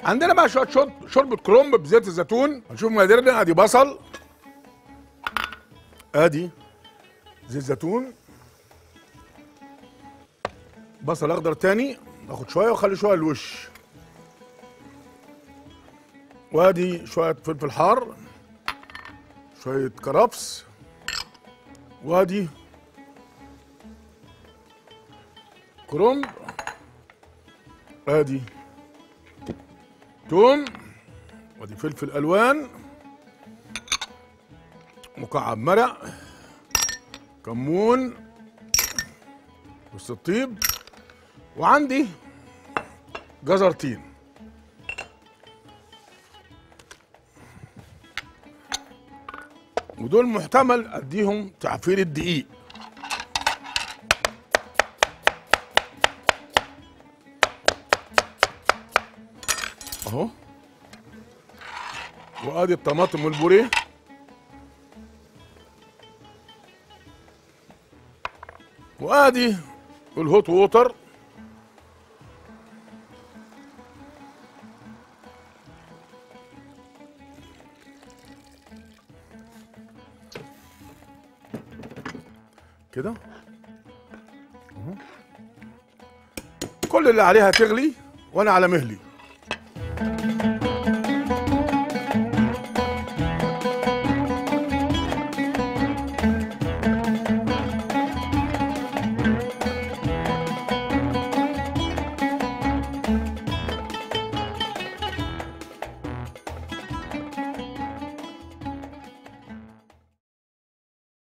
عندنا بقى شويه شرب شوربه كرنب بزيت الزيتون هنشوف مقاديرنا ادي بصل ادي زيت زيتون بصل اخضر تاني ناخد شويه واخلي شويه الوش وادي شويه فلفل حار شويه كرفس وادي كرنب ادي توم وادي فلفل الوان مكعب مرق كمون وسط الطيب وعندي جزرتين ودول محتمل اديهم تعفير الدقيق اهو وادي الطماطم والبوريه وادي الهوت ووتر كده اهو. كل اللي عليها تغلي وانا على مهلي